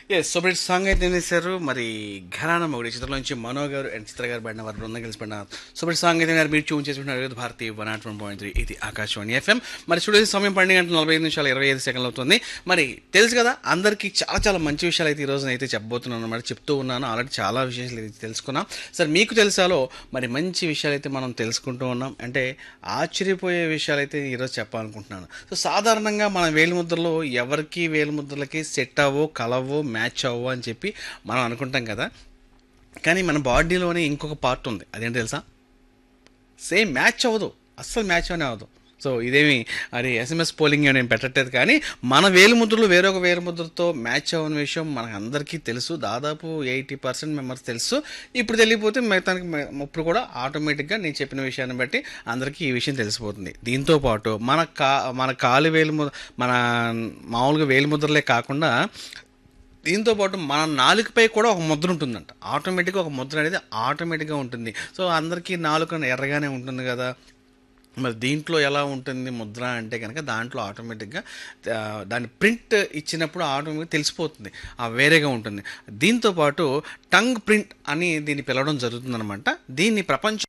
Yes super hit song అయితే వేశారు మరి ఘరాన మొగుడి చిత్రంలో నుంచి మనో గారు అండ్ చిత్ర గారు పడిన వారి బృందం కలిసి పడిన సూపర్ హిట్ సాంగ్ అయితే విన్నారు. మీరు ట్యూన్ చేసుకుంటున్నారు Vividh Bharati one nought one point three ఇది ఆకాశవాణి ఎఫ్ఎం మరి స్టూడియో సమయం పన్నెండు గంటల నలభై ఐదు నిమిషాలు ఇరవై ఐదు సెకండ్లు అవుతుంది మరి తెలుసు కదా అందరికీ చాలా చాలా మంచి విషయాలు అయితే ఈ రోజున అయితే చెప్పబోతున్నాను అనమాట చెప్తూ ఉన్నాను ఆల్రెడీ చాలా విషయాలు అయితే తెలుసుకున్నాం సార్ మీకు తెలుసాలో మరి మంచి విషయాలు అయితే మనం తెలుసుకుంటూ ఉన్నాం అంటే ఆశ్చర్యపోయే విషయాలు అయితే ఈరోజు చెప్పాలనుకుంటున్నాను సో సాధారణంగా మన వేలిముద్రలో ఎవరికి వేలిముద్రలకి సెట్ అవ్వో కలవో మ్యాచ్ అవ్వో అని చెప్పి మనం అనుకుంటాం కదా కానీ మన బాడీలోనే ఇంకొక పార్ట్ ఉంది అదేంటి తెలుసా సేమ్ మ్యాచ్ అవ్వదు అస్సలు మ్యాచ్ అనే అవ్వదు సో ఇదేమి అది ఎస్ఎంఎస్ పోలింగ్ నేను పెట్టట్లేదు కానీ మన వేలుముద్రలు వేరొక వేలుముద్రతో మ్యాచ్ అవ్వని విషయం మనకు అందరికీ తెలుసు దాదాపు ఎయిటీ పర్సెంట్ మెంబర్స్ తెలుసు ఇప్పుడు తెలియపోతే మిగతానికి మ- ఇప్పుడు కూడా ఆటోమేటిక్గా నేను చెప్పిన విషయాన్ని బట్టి అందరికీ ఈ విషయం తెలిసిపోతుంది దీంతో పాటు మన కా మన కాలు వేలుముద్ర మన మామూలుగా వేలుముద్రలే కాకుండా దీంతో పాటు మన నాలుకపై కూడా ఒక ముద్ర ఉంటుందంట ఆటోమేటిక్గా ఒక ముద్ర అనేది ఆటోమేటిక్గా ఉంటుంది సో అందరికీ నాలుక ఎర్రగానే ఉంటుంది కదా మరి దీంట్లో ఎలా ఉంటుంది ముద్ర అంటే కనుక దాంట్లో ఆటోమేటిక్గా ఆ, దాని ప్రింట్ ఇచ్చినప్పుడు ఆటోమేటిక్ తెలిసిపోతుంది ఆ వేరేగా ఉంటుంది దీంతో పాటు టంగ్ ప్రింట్ అని దీన్ని పిలవడం జరుగుతుందన్నమాట దీన్ని ప్రపంచ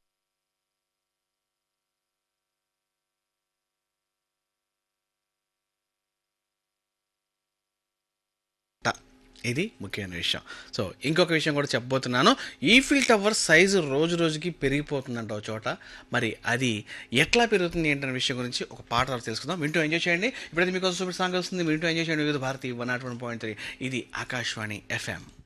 ఇది ముఖ్యమైన విషయం సో ఇంకొక విషయం కూడా చెప్పబోతున్నాను ఈఫిల్ టవర్ సైజు రోజు రోజుకి పెరిగిపోతుందంట ఒక చోట మరి అది ఎట్లా పెరుగుతుంది ఏంటనే విషయం గురించి ఒక పాట ద్వారా తెలుసుకుందాం వింటూ ఎంజాయ్ చేయండి ఇప్పుడైతే మీకు సూపర్ సాంగ్ వస్తుంది వింటూ ఎంజాయ్ చేయండి Vividh Bharati one nought one point three ఇది ఆకాశవాణి ఎఫ్ఎం